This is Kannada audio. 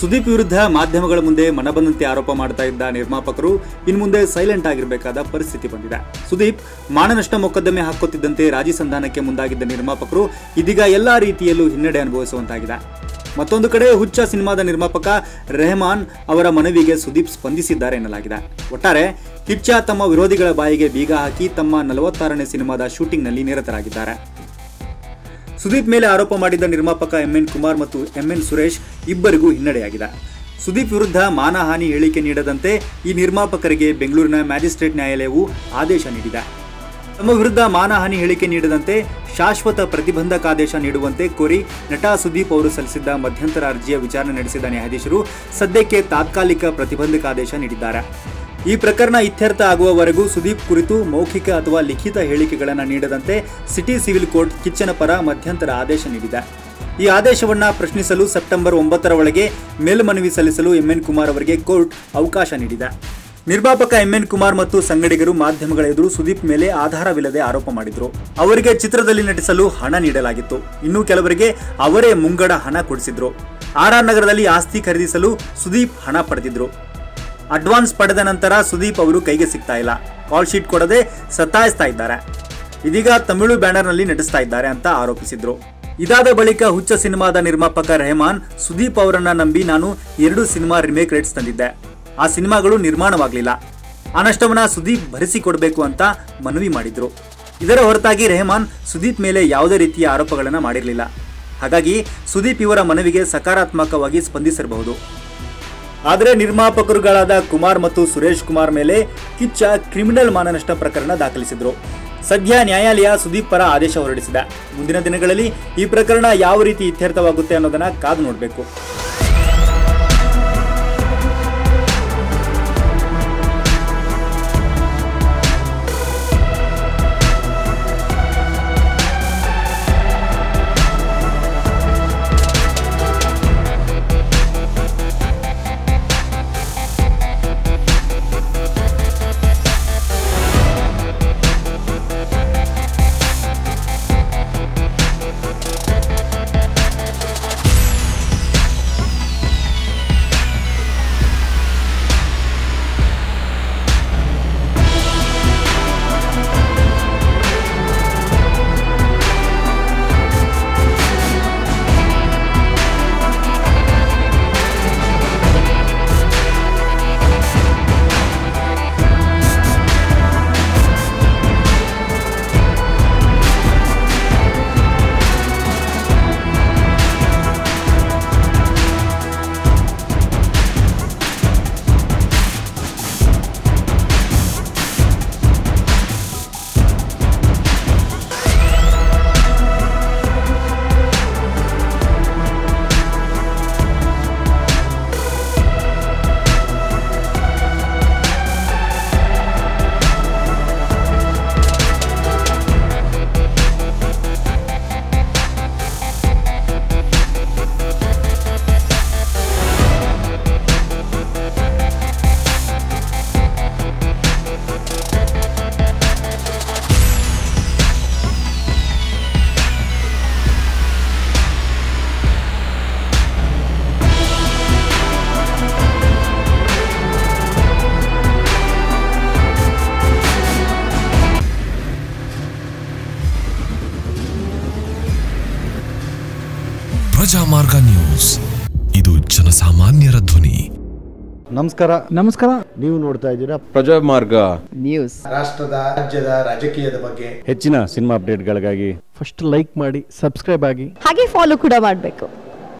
ಸುದೀಪ್ ವಿರುದ್ಧ ಮಾಧ್ಯಮಗಳ ಮುಂದೆ ಮನಬಂದಂತೆ ಆರೋಪ ಮಾಡ್ತಾ ಇದ್ದ ನಿರ್ಮಾಪಕರು ಇನ್ಮುಂದೆ ಸೈಲೆಂಟ್ ಆಗಿರಬೇಕಾದ ಪರಿಸ್ಥಿತಿ ಬಂದಿದೆ ಸುದೀಪ್ ಮಾನನಷ್ಟ ಮೊಕದ್ದಮೆ ಹಾಕುತ್ತಿದ್ದಂತೆ ರಾಜಿ ಸಂಧಾನಕ್ಕೆ ಮುಂದಾಗಿದ್ದ ನಿರ್ಮಾಪಕರು ಇದೀಗ ಎಲ್ಲಾ ರೀತಿಯಲ್ಲೂ ಹಿನ್ನಡೆ ಅನುಭವಿಸುವಂತಾಗಿದೆ ಮತ್ತೊಂದು ಕಡೆ ಹುಚ್ಚ ಸಿನಿಮಾದ ನಿರ್ಮಾಪಕ ರೆಹಮಾನ್ ಅವರ ಮನವಿಗೆ ಸುದೀಪ್ ಸ್ಪಂದಿಸಿದ್ದಾರೆ ಎನ್ನಲಾಗಿದೆ ಒಟ್ಟಾರೆ ಕಿಚ್ಚ ತಮ್ಮ ವಿರೋಧಿಗಳ ಬಾಯಿಗೆ ಬೀಗ ಹಾಕಿ ತಮ್ಮ ನಲವತ್ತಾರನೇ ಸಿನಿಮಾದ ಶೂಟಿಂಗ್ನಲ್ಲಿ ನಿರತರಾಗಿದ್ದಾರೆ ಸುದೀಪ್ ಮೇಲೆ ಆರೋಪ ಮಾಡಿದ್ದ ನಿರ್ಮಾಪಕ ಎಂಎನ್ ಕುಮಾರ್ ಮತ್ತು ಎಂಎನ್ ಸುರೇಶ್ ಇಬ್ಬರಿಗೂ ಹಿನ್ನಡೆಯಾಗಿದೆ ಸುದೀಪ್ ವಿರುದ್ಧ ಮಾನಹಾನಿ ಹೇಳಿಕೆ ನೀಡದಂತೆ ಈ ನಿರ್ಮಾಪಕರಿಗೆ ಬೆಂಗಳೂರಿನ ಮ್ಯಾಜಿಸ್ಟ್ರೇಟ್ ನ್ಯಾಯಾಲಯವು ಆದೇಶ ನೀಡಿದೆ ತಮ್ಮ ವಿರುದ್ಧ ಮಾನಹಾನಿ ಹೇಳಿಕೆ ನೀಡದಂತೆ ಶಾಶ್ವತ ಪ್ರತಿಬಂಧಕಾದೇಶ ನೀಡುವಂತೆ ಕೋರಿ ನಟ ಸುದೀಪ್ ಅವರು ಸಲ್ಲಿಸಿದ್ದ ಮಧ್ಯಂತರ ಅರ್ಜಿಯ ವಿಚಾರಣೆ ನಡೆಸಿದ ನ್ಯಾಯಾಧೀಶರು ಸದ್ಯಕ್ಕೆ ತಾತ್ಕಾಲಿಕ ಪ್ರತಿಬಂಧಕಾದೇಶ ನೀಡಿದ್ದಾರೆ ಈ ಪ್ರಕರಣ ಇತ್ಯರ್ಥ ಆಗುವವರೆಗೂ ಸುದೀಪ್ ಕುರಿತು ಮೌಖಿಕ ಅಥವಾ ಲಿಖಿತ ಹೇಳಿಕೆಗಳನ್ನು ನೀಡದಂತೆ ಸಿಟಿ ಸಿವಿಲ್ ಕೋರ್ಟ್ ಕಿಚ್ಚನ ಪರ ಮಧ್ಯಂತರ ಆದೇಶ ನೀಡಿದೆ ಈ ಆದೇಶವನ್ನ ಪ್ರಶ್ನಿಸಲು ಸೆಪ್ಟೆಂಬರ್ ಒಂಬತ್ತರ ಒಳಗೆ ಮೇಲ್ಮನವಿ ಸಲ್ಲಿಸಲು ಎಂಎನ್ ಕುಮಾರ್ ಅವರಿಗೆ ಕೋರ್ಟ್ ಅವಕಾಶ ನೀಡಿದೆ ನಿರ್ಮಾಪಕ ಎಂಎನ್ ಕುಮಾರ್ ಮತ್ತು ಸಂಗಡಿಗರು ಮಾಧ್ಯಮಗಳ ಎದುರು ಸುದೀಪ್ ಮೇಲೆ ಆಧಾರವಿಲ್ಲದೆ ಆರೋಪ ಮಾಡಿದ್ರು ಅವರಿಗೆ ಚಿತ್ರದಲ್ಲಿ ನಟಿಸಲು ಹಣ ನೀಡಲಾಗಿತ್ತು ಇನ್ನು ಕೆಲವರಿಗೆ ಅವರೇ ಮುಂಗಡ ಹಣ ಕೊಡಿಸಿದ್ರು ಆರ್ ಆರ್ ನಗರದಲ್ಲಿ ಆಸ್ತಿ ಖರೀದಿಸಲು ಸುದೀಪ್ ಹಣ ಪಡೆದಿದ್ರು ಅಡ್ವಾನ್ಸ್ ಪಡೆದ ನಂತರ ಸುದೀಪ್ ಅವರು ಕೈಗೆ ಸಿಗ್ತಾ ಇಲ್ಲ ಕಾಲ್ ಶೀಟ್ ಕೊಡದೆ ಸತಾಯಿಸ್ತಾ ಇದ್ದಾರೆ ಇದೀಗ ತಮಿಳು ಬ್ಯಾನರ್ನಲ್ಲಿ ನಟಿಸ್ತಾ ಇದ್ದಾರೆ ಅಂತ ಆರೋಪಿಸಿದ್ರು ಇದಾದ ಬಳಿಕ ಹುಚ್ಚ ಸಿನಿಮಾದ ನಿರ್ಮಾಪಕ ರೆಹಮಾನ್ ಸುದೀಪ್ ಅವರನ್ನ ನಂಬಿ ನಾನು ಎರಡು ಸಿನಿಮಾ ರಿಮೇಕ್ ರೇಟ್ಸ್ ತಂದಿದ್ದೆ ಆ ಸಿನಿಮಾಗಳು ನಿರ್ಮಾಣವಾಗಲಿಲ್ಲ ಆ ನಷ್ಟವನ್ನ ಸುದೀಪ್ ಭರಿಸಿಕೊಡ್ಬೇಕು ಅಂತ ಮನವಿ ಮಾಡಿದ್ರು ಇದರ ಹೊರತಾಗಿ ರೆಹಮಾನ್ ಸುದೀಪ್ ಮೇಲೆ ಯಾವುದೇ ರೀತಿಯ ಆರೋಪಗಳನ್ನು ಮಾಡಿರಲಿಲ್ಲ ಹಾಗಾಗಿ ಸುದೀಪ್ ಇವರ ಮನವಿಗೆ ಸಕಾರಾತ್ಮಕವಾಗಿ ಸ್ಪಂದಿಸಿರಬಹುದು ಆದರೆ ನಿರ್ಮಾಪಕರುಗಳಾದ ಕುಮಾರ್ ಮತ್ತು ಸುರೇಶ್ ಕುಮಾರ್ ಮೇಲೆ ಕಿಚ್ಚ ಕ್ರಿಮಿನಲ್ ಮಾನನಷ್ಟ ಪ್ರಕರಣ ದಾಖಲಿಸಿದ್ರು ಸದ್ಯ ನ್ಯಾಯಾಲಯ ಸುದೀಪ್ ಪರ ಆದೇಶ ಹೊರಡಿಸಿದೆ ಮುಂದಿನ ದಿನಗಳಲ್ಲಿ ಈ ಪ್ರಕರಣ ಯಾವ ರೀತಿ ಇತ್ಯರ್ಥವಾಗುತ್ತೆ ಅನ್ನೋದನ್ನ ಕಾದು ನೋಡಬೇಕು ಪ್ರಜಾಮಾರ್ಗ ನ್ಯೂಸ್ ಇದು ಜನಸಾಮಾನ್ಯರ ಧ್ವನಿ ನಮಸ್ಕಾರ ನಮಸ್ಕಾರ ನೀವು ನೋಡ್ತಾ ಇದ್ದೀರಾ ಪ್ರಜಾಮಾರ್ಗ ನ್ಯೂಸ್ ರಾಷ್ಟ್ರದ ರಾಜ್ಯದ ರಾಜಕೀಯದ ಬಗ್ಗೆ ಹೆಚ್ಚಿನ ಸಿನಿಮಾ ಅಪ್ಡೇಟ್ಗಳಿಗಾಗಿ ಫಸ್ಟ್ ಲೈಕ್ ಮಾಡಿ ಸಬ್ಸ್ಕ್ರೈಬ್ ಆಗಿ ಹಾಗೆ ಫಾಲೋ ಕೂಡ ಮಾಡಬೇಕು